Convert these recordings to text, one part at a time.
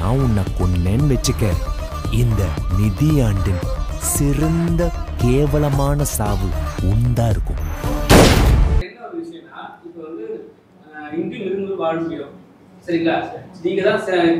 நான் உன்னை கொன்னேன்னு வச்சுக்க இந்த நிதியாண்டின் சிறந்த கேவலமான சாவு உண்டா இருக்கும் என்ன ஒரு விஷயம்னா இப்போ வந்து அஹ், இங்கும் இருந்து வாழ முடியும் சரிங்களா நீங்க தான்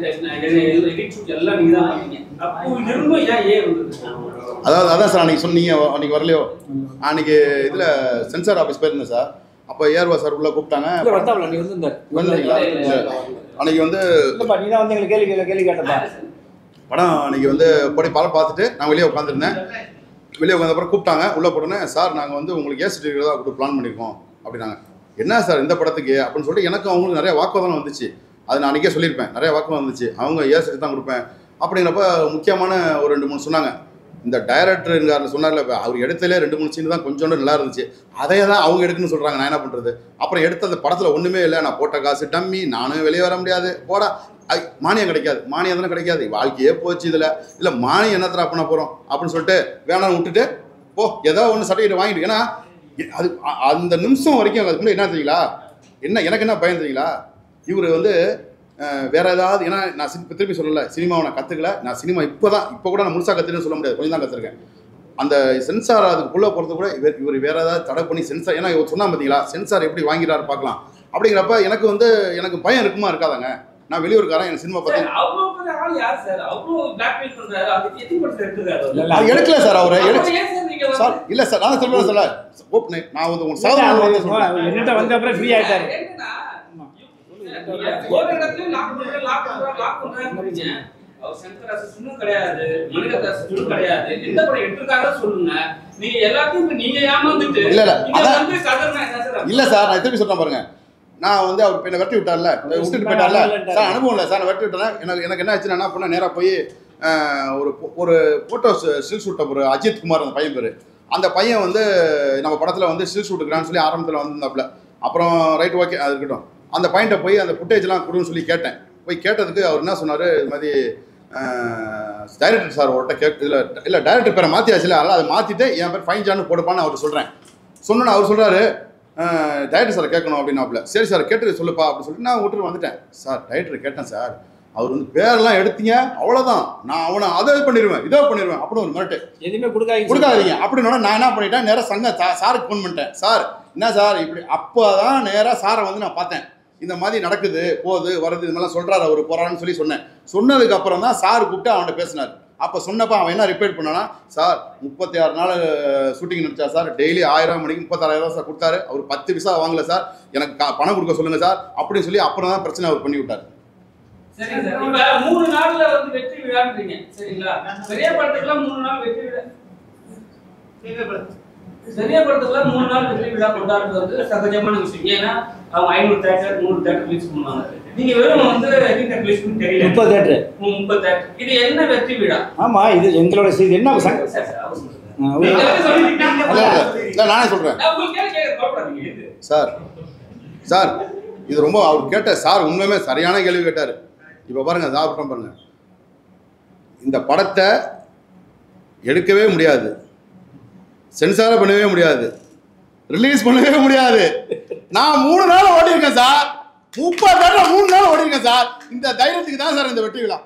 எடிட் ஷூட் எல்லாம் நீங்க தான் பண்ணீங்க அப்போ இருந்தும் ஏன் ஏன் வந்தது அதாவது அதான் சார் அன்னைக்கு சொன்னீங்க அன்னைக்கு வரலையோ அன்னைக்கு இதில் சென்சார் ஆஃபீஸ் போயிருந்தேன் சார் அப்போ ஏர்வா சார் உள்ள கூப்பிட்டாங்க இல்ல வந்தாப்ல நீ வந்திருந்தார் வந்தீங்களா இல்ல. அன்னைக்கு வந்து இல்லப்பா நீ தான் வந்து எங்களுக்கு கேள்வி கேள்வி கேள்வி கேட்டப்பா படம் அன்னைக்கு வந்து படி படம் பார்த்துட்டு நான் வெளியே உட்காந்துருந்தேன் வெளியே உட்காந்த அப்புறம் கூப்பிட்டாங்க உள்ளே போட்டோன்னே சார் நாங்கள் வந்து உங்களுக்கு ஏ சர்டிஃபிகேட் தான் கொடுத்து பிளான் பண்ணியிருக்கோம் அப்படின்னாங்க என்ன சார் இந்த படத்துக்கு அப்படின்னு சொல்லிட்டு எனக்கு அவங்களுக்கு நிறைய வாக்குவாதம் வந்துச்சு அது நான் அன்றைக்கே சொல்லியிருப்பேன் நிறைய வாக்குவாதம் வந்துச்சு அவங்க ஏ சர்டிஃபிகேட் தான் கொடுப்பேன் அப்படிங்கிறப்ப முக்கியமான ஒரு ரெண்டு மூணு சொன்னாங்க இந்த டைரக்டருங்காரில் சொன்னார்ல இப்ப அவர் எடுத்தலே ரெண்டு மூணு சீன் தான் கொஞ்சோண்டு நல்லா இருந்துச்சு அதே தான் அவங்க எடுக்குன்னு சொல்கிறாங்க நான் என்ன பண்ணுறது அப்புறம் எடுத்த அந்த படத்தில் ஒன்றுமே இல்லை நான் போட்ட காசு டம்மி நானும் வெளியே வர முடியாது போடா ஐ, மானியம் கிடைக்காது மானியம் தானே கிடைக்காது வாழ்க்கையே போச்சு இதில் இல்லை மானியம் என்னத்தரா பண்ண போகிறோம் அப்படின்னு சொல்லிட்டு வேணாம்னு விட்டுட்டு போ ஏதோ ஒன்று சர்டிஃபிகேட் வாங்கிட்டு ஏன்னா இ- அது அ- அந்த நிமிஷம் வரைக்கும் அதுக்கு முன்னாடி என்ன தெரியுங்களா என்ன எனக்கு என்ன பயம் தெரியுங்களா இவர் வந்து அஹ், வேற ஏதாவது ஏன்னா நான் சி- இப்ப திருப்பி சொல்லல சினிமாவை நான் கற்றுக்கல நான் சினிமா இப்போ தான் இப்போ கூட நான் முழுசாக கற்றுன்னு சொல்ல முடியாது கொஞ்சம் தான் கற்றுருக்கேன் அந்த சென்சார் அதுக்குள்ளே போகிறது கூட இவர் இவர் வேற ஏதாவது தடை பண்ணி சென்சார் ஏன்னா இவர் சொன்னா பார்த்தீங்களா சென்சார் எப்படி வாங்கிறாரு பார்க்கலாம் அப்படிங்கிறப்ப எனக்கு வந்து எனக்கு பயம் இருக்குமா இருக்காதாங்க நான் வெளியூருக்காரன் எனக்கு சினிமா பற்றி சார் அவ்வளோ பெரிய ஆள் யார் சார் அவ்வளோ பிளாக்மெயில் பண்றாரு அதுக்கு எத்தனை படத்தில் எடுத்துருக்காரு இல்ல, அவரு? இல்ல. அது எடுக்கல சார் அவரை எடுக்க அப்புறம் ஏன் சார் நீங்க சார் வந்து இல்லை சார் நான் சொல்லுவேன் சார் ஓப் நான் வந்து உங்களுக்கு சாதாரண அவர் வார்த்தை சொல்றேன். அவர் என்னட்ட வந்த அப்புறம் ஃப்ரீ ஆயிட்டாரு என்னன்னா, நீங்க ஒரு இடத்துலயும் lock பண்ற, lock பண்ற, lock பண்றேன்றீங்க. அவர் சங்கர் அசிஸ்டன்ட்டும் கிடையாது மணிரத்ன அசிஸ்டன்ட்டும் கிடையாது எந்த படம் எடுத்திருக்காங்கன்னு சொல்லுங்க நீங்க எல்லாத்தையும் இப்ப நீங்க ஏமாந்துட்டு இல்ல, இல்ல, இங்க அதான். வந்து கதறினா என்ன சார் அர்த்தம்? இல்ல சார் நான் திருப்பி சொல்றேன் பாருங்க நான் வந்து அவர் என்ன வெட்டி விட்டார்ல விட்டுட்டு போயிட்டார்ல சார் அனுபவம் இல்லை சார் நான் வெட்டி விட்டேன் எனக்கு எனக்கு என்ன ஆச்சுன்னா என்ன பண்ண நேராக போய் அஹ், ஒரு பொ- ஒரு ஃபோட்டோ ஸ்டில் ஷூட் ஒரு அஜித் குமார் அந்த பையன் பேர் அந்த பையன் வந்து நம்ம படத்தில் வந்து ஸ்டில் ஷூட்டுக்கிறான்னு சொல்லி ஆரம்பத்தில் வந்திருந்தாப்புல அப்புறம் ரைட் ஓகே அது இருக்கட்டும் அந்த பையன்ட்ட போய் அந்த ஃபுட்டேஜ்லாம் கொடுன்னு சொல்லி கேட்டேன் போய் கேட்டதுக்கு அவர் என்ன சொன்னார் இது மாதிரி டைரக்டர் சார் அவர்கிட்ட கேட்டு இல்லை இல்லை டைரக்டர் பேரை மாற்றியாச்சுல அதனால் அதை மாற்றிட்டு என் பேர் ஃபைன் ஜான்னு போடுப்பான்னு அவர் சொல்கிறேன் சொன்னோன்னு அவர் சொல்கிறாரு டைரக்டர் சார் கேட்கணும் அப்படின்னாப்புல சரி சார் கேட்டு சொல்லுப்பா அப்படின்னு சொல்லிட்டு நான் விட்டுட்டு வந்துட்டேன் சார் டைரக்டர் கேட்டேன் சார் அவர் வந்து பேரெல்லாம் எடுத்தீங்க அவ்வளோதான் நான் அவனை அதை பண்ணிடுவேன் இதோ பண்ணிடுவேன் அப்படின்னு ஒரு மிரட்டு எதுவுமே கொடுக்காதீங்க கொடுக்காதீங்க அப்படின்னா நான் என்ன பண்ணிட்டேன் நேராக சங்க சா- சாருக்கு ஃபோன் பண்ணிட்டேன் சார் என்ன சார் இப்படி அப்போ தான் நேராக சாரை வந்து நான் பார்த்தேன் இந்த மாதிரி நடக்குது போகுது வருது இது மாதிரிலாம் சொல்கிறாரு அவர் போகிறான்னு சொல்லி சொன்னேன் சொன்னதுக்கு அப்புறம் தான் சார் கூப்பிட்டு அவன்கிட்ட பேசினார் அப்போ சொன்னப்போ அவன் என்ன ரிப்பேர் பண்ணானா சார் முப்பத்தி ஆறு நாள் ஷூட்டிங் நடிச்சா சார் டெய்லி ஆயிரம் மணிக்கு முப்பத்தாறாயிரம் ரூபா சார் கொடுத்தாரு அவர் பத்து பைசா வாங்கல சார் எனக்கு கா- பணம் கொடுக்க சொல்லுங்க சார் அப்படின்னு சொல்லி அப்புறம் தான் பிரச்சனை அவர் பண்ணி விட்டார் சரிங்க சார் இப்ப மூணு நாள்ல வந்து வெற்றி விழான்றீங்க சரிங்களா பெரிய படத்துக்குலாம் மூணு நாள் வெற்றி விழா பெரிய படத்துக்குலாம் மூணு நாள் வெற்றி விழா கொண்டாடுறது வந்து சகஜமான விஷயம் ஏன்னா அவங்க ஐநூறு தேட்டர் நூறு தேட்டர் ரிலீஸ் பண்ணுவாங்க நீங்க வெறும் வந்து எத்தனை தேட்டர் ரிலீஸ் பண்ணி தெரியல முப்பது தேட்டரு முப்பது தேட்டர் இது என்ன வெற்றி விழா ஆமா இது எங்களோட செய்தி என்ன சங்க சார், சார், அவர் சொல்லுங்க. ஆ, ஒரு- நீங்க வந்து சொல்லிட்டீங்க. இல்லை இல்லை இல்லை நானே சொல்கிறேன் நான் உங்களுக்கு கேட்க கேட்க கவலைப்படாதீங்க இது சார் சார் இது ரொம்ப அவர் கேட்ட சார் உண்மையுமே சரியான கேள்வி கேட்டார் இப்போ பாருங்க சாப்பிட்டோம் பாருங்க இந்த படத்தை எடுக்கவே முடியாது சென்சாரே பண்ணவே முடியாது ரிலீஸ் பண்ணவே முடியாது நான் மூணு நாள் ஓடிருக்கேன் சார் முப்பது நாள் மூணு நாள் ஓடிருக்கேன் சார் இந்த தைரியத்துக்கு தான் சார் இந்த வெற்றி விழா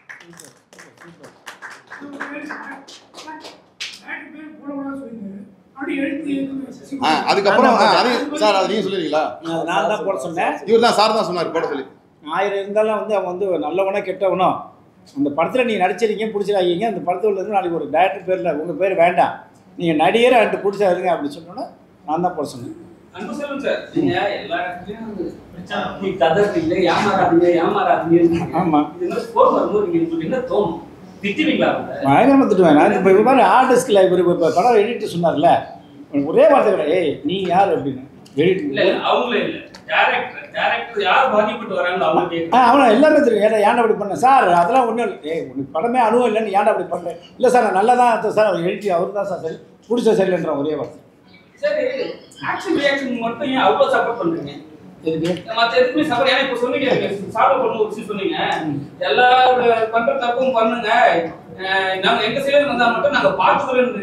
ஆ அதுக்கப்புறம் ஆ, அதையும் சார் அதை நீங்கள் சொல்லுவீங்களா நான் தான் போட சொன்னேன் இவர் தான் சார் தான் சொன்னார் போட சொல்லி ஆயிரம் இருந்தாலும் வந்து அவன் வந்து நல்லவனோ கெட்டவனோ அந்த படத்தில் நீங்கள் நடிச்சிருக்கீங்க பிடிச்சிடாதீங்க அந்த படத்துல இருந்து நாளைக்கு ஒரு டேரக்டர் பேரில் உங்கள் பேர் வேண்டாம் நீங்கள் நடிகரை ரெண்டு பிடிச்சாருங்க அப்படின்னு சொன்னோன்னா நான் தான் போட சொன்னேன் அன்பு செல்வம் சார் நீங்க எல்லா இடத்துலயும் நீ கதறீங்க ஏமாறாதீங்க ஏமாறாதீங்க ஆமா. இது மாதிரி ஸ்கோர் வரும்போது நீங்க உங்களுக்கு என்ன தோணும் திட்டுவீங்களா அவங்க பயங்கரமாக திட்டுவேன் நான் இப்போ இப்போ மாதிரி ஆர்டிஸ்டில் இவர் இப்போ படம் எடிட்டர் சொன்னார்ல உனக்கு ஒரே வார்த்தை கிடையாது ஏய் நீ யார் அப்படின்னு இல்ல எடிட் இல்ல, அவங்களே இல்ல டேரக்டர் டேரக்டர் யார் பாதிக்கப்பட்டு வராங்களோ அவங்க ஆ கேட்கணும் அவனை எல்லாமே தெரியும் ஏன்டா ஏன்டா அப்படி பண்ண சார் அதெல்லாம் ஒன்றும் இல்லை ஏய் உனக்கு படமே அனுபவம் இல்லைன்னு ஏன்டா அப்படி பண்ணேன் இல்லை சார் நான் நல்லா தான் சார் அவர் எழுதி அவர் தான் சார் சரி பிடிச்ச சரியில்லைன்ற ஒரே வார்த்தை சரி ஆக்ஷன் ரியாக்ஷன் மட்டும் ஏன் அவ்வளவு சப்போர்ட் பண்றீங்க எதுக்கு மத்த எதுக்குமே சப்போர்ட் ஏன்னா இப்ப சொன்னீங்க சாப்பிட பண்ண ஒரு விஷயம் சொன்னீங்க எல்லா பண்ற தப்பும் பண்ணுங்க அஹ் நாங்க எங்க சைடு வந்தா மட்டும் நாங்க பாத்துக்கிறோன்றீங்க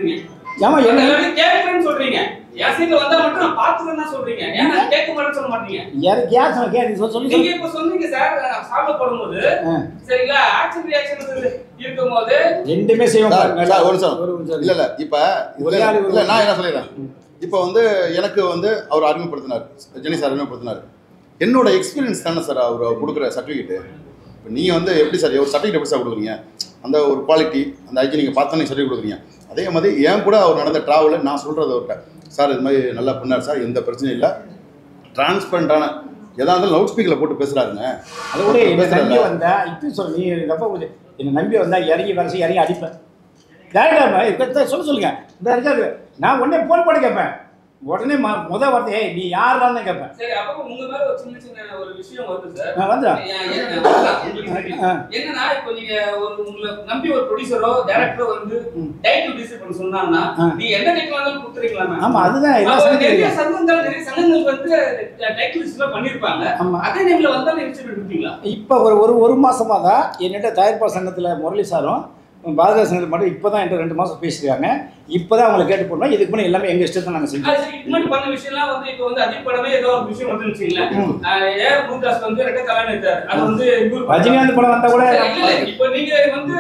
ஏமா என்ன என்ன எல்லாரும் கேட்கறேன்னு சொல்றீங்க என் சீட்ல வந்தா மட்டும் நான் பாத்துக்கிறேன்னு தான் சொல்றீங்க ஏன் நான் கேட்க மாட்டேன்னு சொல்ல மாட்டீங்க யாருக்கு யார் சொன்ன கே நீ சொல்லி சொல்லி நீங்க இப்ப சொன்னீங்க சார் சாப்பிட போடும்போது ஆ. சரிங்களா ஆக்ஷன் ரியாக்ஷன் இருக்கும்போது ரெண்டுமே செய்வோம் சார், பாருங்க. சார், ஒரு நிமிஷம். ஒரு நிமிஷம். இல்ல இல்ல இப்ப ஒரே இல்ல ஆளு ஒரு- இல்ல, நான் என்ன சொல்லிடுறேன் இப்ப வந்து எனக்கு வந்து அவர் அறிமுகப்படுத்தினார் ஜெனி சார் அறிமுகப்படுத்தினார் என்னோட எக்ஸ்பீரியன்ஸ் தானே சார் அவர் கொடுக்குற சர்டிஃபிகேட் இப்போ நீங்கள் வந்து எப்படி சார் ஒரு சர்டிஃபிகேட் எப்படி சார் கொடுக்குறீங்க அந்த ஒரு குவாலிட்டி அந்த ஐஜி நீங்கள் பார்த்தா நீங்கள் சர்டிஃபிகேட் கொடுக்குறீங்க அதே மாதிரி ஏன் கூட அவர் நடந்த ட்ராவலில் நான் சொல்கிறது அவர்கிட்ட சார் இது மாதிரி நல்லா பண்ணார் சார் எந்த பிரச்சனையும் இல்லை டிரான்ஸ்பரண்டான எதா இருந்தாலும் லவுட் ஸ்பீக்கரில் போட்டு பேசுகிறாருங்க அது கூட என்ன நம்பி வந்தா இப்படி சொல்ல நீ ரொம்ப கொஞ்சம் என்ன நம்பி வந்தா இறங்கி வரசி இறங்கி அடிப்பேன் டேரக்டா இருக்க சொல்ல சொல்லுங்க இந்த இருக்காது நான் உடனே போன் பண்ணி கேட்பேன் உடனே ம- முத வார்த்தை ஏய் நீ யார் தான் கேட்பேன் சரி அப்ப உங்க மேல ஒரு சின்ன சின்ன ஒரு விஷயம் வருது சார் நான் வந்துடா ஏன், ஏன், அதான், உங்களுக்கு தெரியும். ஆ. என்னன்னா இப்போ நீங்க ஒரு உங்களை நம்பி ஒரு ப்ரொடியூசரோ டைரக்டரோ வந்து ம். டைட்டில் டிசைட் பண்ண சொன்னாங்கன்னா ஆ. நீங்க எந்த டைட்டில் வேணாலும் கொடுத்துறீங்களா ஆமா அதுதான் எல்லா அப்ப சங்கத்தையும் நிறைய இருக்கு. சங்கங்கள் நிறைய சங்கங்களுக்கு வந்து டைட்டில் லிஸ்ட்ல பண்ணிருப்பாங்க ஆமா அதே நேம்ல வந்தாலும் ரிஜிஸ்டர் கொடுத்தீங்களா இப்போ ஒரு ஒரு ஒரு மாசமா தான் என்னிட்ட தயாரிப்பாளர் சங்கத்தில் முரளி சாரும் பாரதிய சங்கத்தில் மட்டும் இப்போ தான் என்கிட்ட ரெண்டு மாதம் பேசியிருக்காங்க இப்போ தான் அவங்களை கேட்டு போடணும் இதுக்கு முன்னாடி எல்லாமே எங்கள் இஷ்டத்தை நாங்கள் செஞ்சோம் அது சரி, இதுக்கு முன்னாடி பண்ண விஷயம்லாம் வந்து இப்போ வந்து அஜித் படமே ஏதோ ஒரு விஷயம் வந்துருச்சுங்களேன் ஏன் முருகாஸ் வந்து ரெட்ட கல்யாணம் எடுத்தாரு அது வந்து இவரு ரஜினிகாந்த் படம் வந்தால் கூட இல்ல, இல்ல, இப்போ நீங்க வந்து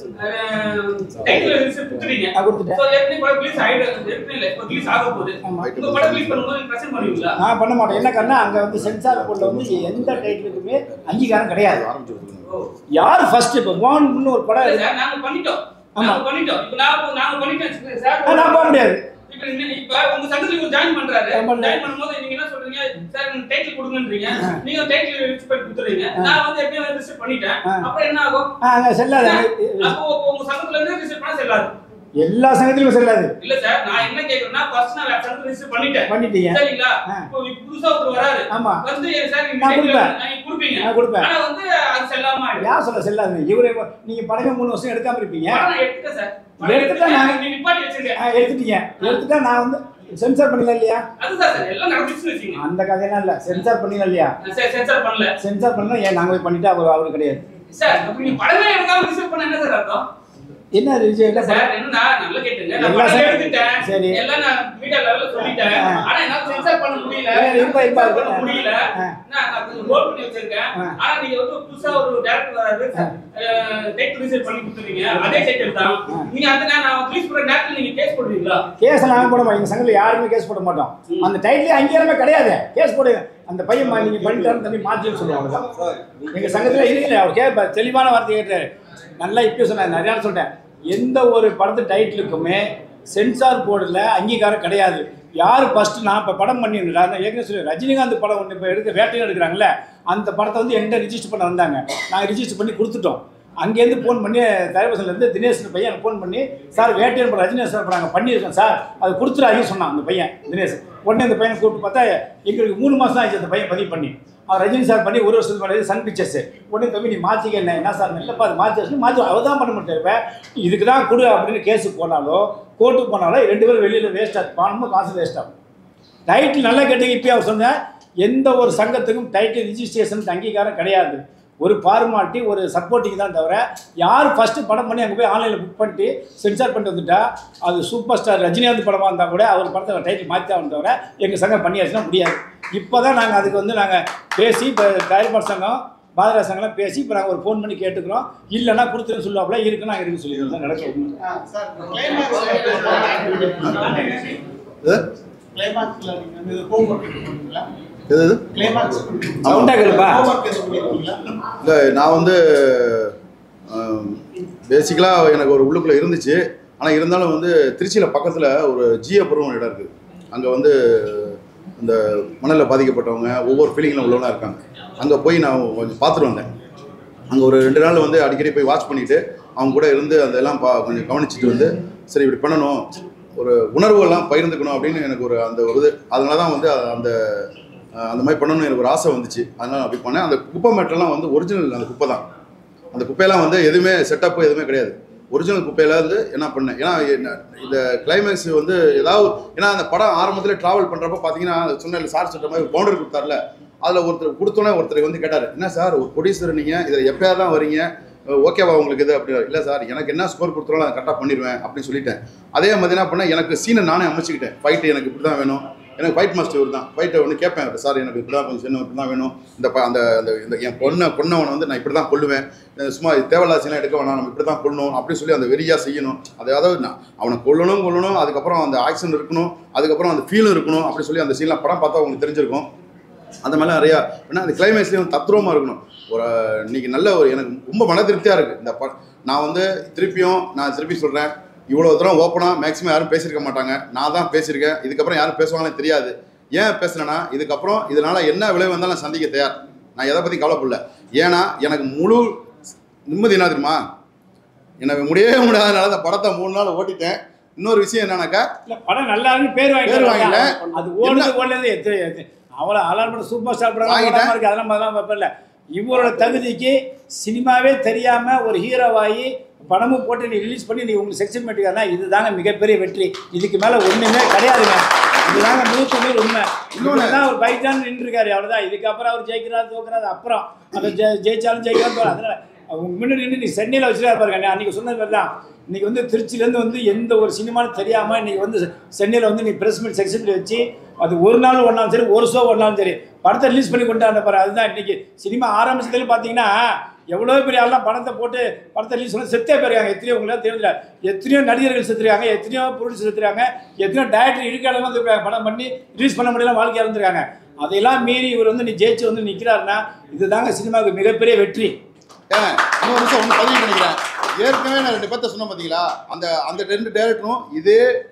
டைட்டில் ரிஜிஸ்டர் கொடுத்துறீங்க நான் கொடுத்துட்டேன் So, ஏற்கனவே படம் release ஆயிடு- ஏற்கனவே இல்ல, இப்போ release ஆக போகுது. ஆமா. உங்க படம் release பண்ணும்போது நீங்க present பண்ணுவீங்களா? நான் பண்ண மாட்டேன் என்ன காரணம் அங்கே வந்து சென்சார் போர்டில் வந்து எந்த டைட்டிலுக்குமே அங்கீகாரம் கிடையாது ஆரம்பிச்சு கொடுத்துருங்க ஓ. யார் ஃபர்ஸ்ட் இப்போ வான்னு ஒரு படம் இல்ல இருக்கு. சார், நாங்க பண்ணிட்டோம். ஆமா. நாங்க பண்ணிட்டோம். இப்போ நான் நாங்க பண்ணிட்டோம் வச்சுக்கோங்க சார். ஆ, நான் போக முடியாது இப்போ நீங்க- இப்ப உங்க சங்கத்துல இவர் join பண்றாரு. ஆமா. join பண்ணும்போது நீங்க என்ன சொல்றீங்க? சார், எனக்கு title கொடுங்கன்றீங்க. நீங்க title register பண்ணி கொடுத்துறீங்க. நான் வந்து எப்படியோ register பண்ணிட்டேன். ஆ. அப்புறம் என்ன ஆகும்? ஆ அங்கே செல்லாது அப்போ அப்போ உங்க சங்கத்துல இருந்து register பண்ணா செல்லாது. எல்லா சங்கத்திலும் செல்லாது இல்ல சார், நான் என்ன கேக்குறேன்னா, first நான் வேற சங்கத்துல register பண்ணிட்டேன். பண்ணிட்டீங்க சரிங்களா? ஆ. இப்போ புதுசா ஒருத்தர் வராரு. ஆமா வந்து சார் நீங்க நான் title கொடுப்பேன். நீங்க கொடுப்பீங்க. நான் கொடுப்பேன் ஆனா வந்து அது செல்லாம ஆயிடும். யார் சொல்ல செல்லாது இவரே நீங்க படமே மூணு வருஷம் எடுக்காம இருப்பீங்க படம் நான் எடுத்துட்டேன் சார். படம் எடுத்துட்டா எடுத்துட்டேன். நான் நீ நிப்பாட்டி வச்சிருக்க. ஆ, எடுத்துட்டீங்க எடுத்துட்டா நான் வந்து சென்சார் பண்ணல இல்லையா அதுதான் சார், எல்லாம் நடந்துச்சுன்னு வச்சுக்கங்க. அந்த கதையெல்லாம் இல்ல சென்சார் பண்ணல இல்லையா சரி, சென்சார் பண்ணல. சென்சார் பண்ணா ஏன் நாங்க போய் பண்ணிட்டு அவர் அவரு கிடையாது சார், அப்ப நீங்க படமே எடுக்காம register பண்ண என்ன சார் அர்த்தம்? என்ன அது விஜய் இல்ல என்ன சார், என்னன்னா, நல்லா கேட்டுங்க. நான் எல்லா படம் சார் எடுத்துட்டேன். சரி. எல்லாம் நான் media level ல சொல்லிட்டேன். ஆ. ஆனா என்னால censor பண்ண முடியல. இல்ல, இருப்பா, இருப்பா, censor பண்ண இருப்பா. முடியல. ஆ. நான் நான் கொஞ்சம் hold பண்ணி வச்சிருக்கேன். ஆ. ஆனா நீங்க வந்து புதுசா ஒரு director வராரு. அஹ், title research பண்ணி கொடுத்துருவீங்க. அதே title தான். ஆ. நீங்க அந்த நேரம் நான் release பண்ற நேரத்துல நீங்க case போடுவீங்களா? கேஸ் நாங்க போட மாட்டோம் எங்க சங்கத்துல யாருமே கேஸ் போட மாட்டோம் ம். அந்த டைட்டிலே அங்கீகாரமே கிடையாது கேஸ் போடுங்க அந்த பையன் மா- நீங்க பண்ணிட்டாருன்னு தம்பி மாற்றின்னு சொல்லுவாங்க அவ்வளவுதான் எங்க சங்கத்துல இல்லை அவர் கே தெளிவான வார்த்தை கேட்டாரு நல்லா இப்போ சொன்னார் நிறையா சொல்லிட்டேன் எந்த ஒரு படத்து டைட்டிலுக்குமே சென்சார் போர்டில் அங்கீகாரம் கிடையாது யார் ஃபர்ஸ்ட் நான் இப்போ படம் பண்ணியிருந்தேன் நான் ஏற்கனவே சொல்லி ரஜினிகாந்த் படம் ஒன்று இப்போ எடுக்க வேட்டையில் எடுக்கிறாங்களே அந்த படத்தை வந்து என்கிட்ட ரிஜிஸ்டர் பண்ண வந்தாங்க நாங்கள் ரிஜிஸ்டர் பண்ணி கொடுத்துட்டோம் அங்கேருந்து ஃபோன் பண்ணி தயவுசலேருந்து தினேஷ் பையன் எனக்கு ஃபோன் பண்ணி சார் வேட்டையன் படம் ரஜினி சார் நாங்கள் பண்ணியிருக்கோம் சார் அது கொடுத்துறாங்க சொன்னான் அந்த பையன் தினேஷ் உடனே அந்த பையனை கூப்பிட்டு பார்த்தா எங்களுக்கு மூணு மாதம் ஆச்சு அந்த பையன் பதிவு பண்ணி அவர் ரஜினி சார் பண்ணி ஒரு வருஷத்துக்கு முன்னாடி சன் பிக்சர்ஸ் உடனே தம்பி நீ மாற்றிக்க என்ன என்ன சார் இல்லைப்பா அது மாற்றி மாற்றி அவர் தான் பண்ண மாட்டேன் இதுக்கு தான் கொடு அப்படின்னு கேஸுக்கு போனாலோ கோர்ட்டுக்கு போனாலோ ரெண்டு பேரும் வெளியில் வேஸ்ட் ஆகும் பணமும் காசு வேஸ்ட் ஆகும் டைட்டில் நல்லா கேட்டீங்க இப்பயே அவர் சொன்னேன் எந்த ஒரு சங்கத்துக்கும் டைட்டில் ரிஜிஸ்ட்ரேஷன் அங்கீகாரம் கிடையாது ஒரு ஃபார்மாலிட்டி ஒரு சப்போர்ட்டிங் தான் தவிர யார் ஃபஸ்ட்டு படம் பண்ணி அங்கே போய் ஆன்லைனில் புக் பண்ணிட்டு சென்சார் பண்ணிட்டு வந்துட்டா அது சூப்பர் ஸ்டார் ரஜினிகாந்த் படமாக இருந்தால் கூட அவர் படத்தை டைட்டில் மாற்றி ஆகணும் தவிர எங்கள் சங்கம் பண்ணியாச்சுன்னா முடியாது இப்போ தான் நாங்கள் அதுக்கு வந்து நாங்கள் பேசி இப்போ தயாரிப்பாளர் சங்கம் பாதரா சங்கம்லாம் பேசி இப்போ நாங்கள் ஒரு ஃபோன் பண்ணி கேட்டுக்கிறோம் இல்லைன்னா கொடுத்துருன்னு சொல்லுவாப்புல இருக்கு நாங்கள் இருக்குன்னு சொல்லிடுறோம் தான் நடக்க உண்மை. இது கிளைமாக்ஸ்ல நீங்க வந்து இது homework இது பண்ணீங்களா? எது இது கிளைமாக்ஸ் சவுண்டா கேளுப்பா homework எதுவும் பண்ணிருக்கீங்களா? இல்லை நான் வந்து பேசிக்கலாக எனக்கு ஒரு உள்ளுக்குள்ளே இருந்துச்சு ஆனால் இருந்தாலும் வந்து திருச்சியில் பக்கத்தில் ஒரு ஜியபுரம் ஒரு இடம் இருக்குது அங்கே வந்து இந்த மணலில் பாதிக்கப்பட்டவங்க ஒவ்வொரு ஃபீலிங்கில் உள்ளவங்களா இருக்காங்க அங்கே போய் நான் கொஞ்சம் பார்த்துட்டு வந்தேன் அங்கே ஒரு ரெண்டு நாள் வந்து அடிக்கடி போய் வாட்ச் பண்ணிவிட்டு அவங்க கூட இருந்து அதெல்லாம் பா கொஞ்சம் கவனிச்சுட்டு வந்து சரி இப்படி பண்ணணும் ஒரு உணர்வுகள்லாம் பகிர்ந்துக்கணும் அப்படின்னு எனக்கு ஒரு அந்த ஒரு இது அதனால தான் வந்து அந்த அஹ், அந்த மாதிரி பண்ணணும்னு எனக்கு ஒரு ஆசை வந்துச்சு அதனால நான் அப்படி பண்ணேன் அந்த குப்பை மேட்டெல்லாம் வந்து ஒரிஜினல் அந்த குப்பை தான் அந்த குப்பையெல்லாம் வந்து எதுவுமே செட்டப் எதுவுமே கிடையாது ஒரிஜினல் குப்பையில வந்து என்ன பண்ணேன் ஏன்னா என்ன- இந்த கிளைமேக்ஸ் வந்து ஏதாவது ஏன்னா அந்த படம் ஆரம்பத்தில் ட்ராவல் பண்ணுறப்ப பார்த்தீங்கன்னா சொன்ன சார் சொல்ற மாதிரி பவுண்டரி கொடுத்தாருல அதில் ஒருத்தர் கொடுத்தோன்னே ஒருத்தர் வந்து கேட்டார் என்ன சார் ஒரு ப்ரொடியூசர் நீங்கள் இதில் எப்பயாவது தான் வரீங்க ஓகேவா உங்களுக்கு இது அப்படி இல்லை சார் எனக்கு என்ன ஸ்கோர் கொடுத்தாலும் அதை கரெக்டாக பண்ணிடுவேன் அப்படின்னு சொல்லிட்டேன் அதே மாதிரி என்ன பண்ணேன் எனக்கு சீனை நானே அமைச்சுக்கிட்டேன் ஃபைட்டு எனக்கு இப்படி தான் வேணும் எனக்கு ஃபைட் மாஸ்டர் இவர் தான் ஃபைட்டை ஒன்று கேட்பேன் அவர்ட்ட, சார் எனக்கு இப்படி தான் கொஞ்சம் சின்ன இப்படி தான் வேணும் இந்த ப- அந்த அந்த இந்த என் பொண்ணை கொன்னவனை வந்து நான் இப்படி தான் கொல்லுவேன் அஹ் சும்மா தேவையில்லாசெல்லாம் எடுக்க வேணாம் நம்ம இப்படி தான் கொல்லணும் அப்படின்னு சொல்லி அந்த வெறியாக செய்யணும் அது அதாவது நான் அவனை கொல்லணும் கொல்லணும் அதுக்கப்புறம் அந்த ஆக்ஷன் இருக்கணும் அதுக்கப்புறம் அந்த ஃபீலும் இருக்கணும் அப்படி சொல்லி அந்த சீன்லாம் படம் பார்த்தா உங்களுக்கு தெரிஞ்சிருக்கும் அந்த மாதிரிலாம் நிறையா ஏன்னா அந்த கிளைமேக்ஸ்லேயும் தத்ரூபமாக இருக்கணும் ஒரு இன்னைக்கு நல்ல ஒரு எனக்கு ரொம்ப மன திருப்தியாக இருக்குது இந்த ப நான் வந்து திருப்பியும் நான் திருப்பி சொல்கிறேன் இவ்வளோ தூரம் ஓப்பனாக மேக்ஸிமம் யாரும் பேசியிருக்க மாட்டாங்க நான் தான் பேசியிருக்கேன் இதுக்கப்புறம் யாரும் பேசுவாங்கன்னு தெரியாது ஏன் பேசுனேன்னா இதுக்கப்புறம் இதனால் என்ன விளைவு வந்தாலும் நான் சந்திக்க தயார் நான் எதை பற்றி கவலைப்படல ஏன்னா எனக்கு முழு நிம்மதி என்ன தெரியுமா எனக்கு முடியவே முடியாதனால அந்த படத்தை மூணு நாள் ஓட்டிட்டேன் இன்னொரு விஷயம் என்னன்னாக்கா இல்ல படம் நல்லா இருக்குன்னு பேர் பேர் வாங்கிட்டேன். வாங்கிட்டேன் அது ஓடுது ஓடுது எத்தனை எத்தனை- அவ்வளோ அலாரம் சூப்பர் ஸ்டார் படம் வாங்கிட்டேன். இருக்கு அதெல்லாம் அதெல்லாம் வைப்பேன் இல்லை இவரோட தகுதிக்கு சினிமாவே தெரியாம ஒரு ஹீரோவாகி படமும் போட்டு நீ ரிலீஸ் பண்ணி நீ உங்களுக்கு செக்ஷன் பண்ணிட்டுனா இதுதாங்க மிகப்பெரிய வெற்றி இதுக்கு மேல ஒண்ணுமே கிடையாதுங்க இதுதாங்க நூற்று நூறு உண்மை இன்னொன்னு. இன்னொன்று ஒரு பைக் தான் நின்றுருக்காரு அவ்வளோதான் இதுக்கப்புறம் அவர் ஜெயிக்கிறார் தோக்குறாரு அப்புறம் அதை ஜெ- ஜெயிச்சாலும் ஜெயிக்கிறாரு அதனால அவங்க முன்னாடி நின்று நீ சென்னையில் வச்சுட்டா பாருங்க அன்றைக்கி சொன்னது மாதிரி தான் இன்னைக்கு வந்து திருச்சியிலேருந்து வந்து எந்த ஒரு சினிமான்னு தெரியாமல் இன்னைக்கு வந்து சென்னையில் வந்து நீ ப்ரெஸ் மீட் செக்ஷனில் வச்சு அது ஒரு நாள் ஒன்றாலும் சரி ஒரு ஷோ ஒன்றாலும் சரி படத்தை ரிலீஸ் பண்ணி கொண்டாந்த பாரு அதுதான் இன்னைக்கு சினிமா ஆரம்பிச்சதுல பார்த்தீங்கன்னா எவ்வளோ பெரிய ஆள்லாம் பணத்தை போட்டு படத்தை ரிலீஸ் பண்ணி செத்தே போயிருக்காங்க எத்தனையோ உங்களுக்கு தெரியல எத்தனையோ நடிகர்கள் செத்துருக்காங்க எத்தனையோ ப்ரொடியூசர் செத்துருக்காங்க எத்தனையோ டேரக்டர் இருக்காளமாக இருந்திருக்காங்க படம் பண்ணி ரிலீஸ் பண்ண முடியல வாழ்க்கையாக இருந்திருக்காங்க அதையெல்லாம் மீறி இவர் வந்து நீ ஜெயிச்சு வந்து நிற்கிறாருன்னா இதுதாங்க சினிமாவுக்கு மிகப்பெரிய வெற்றி ஏன் இன்னொரு விஷயம் ஒன்று பதிவு பண்ணிக்கிறேன் ஏற்கனவே நான் ரெண்டு பேர்த்த சொன்னேன் பார்த்தீங்களா அந்த அந்த ரெண்டு டேரக்டரும் இதே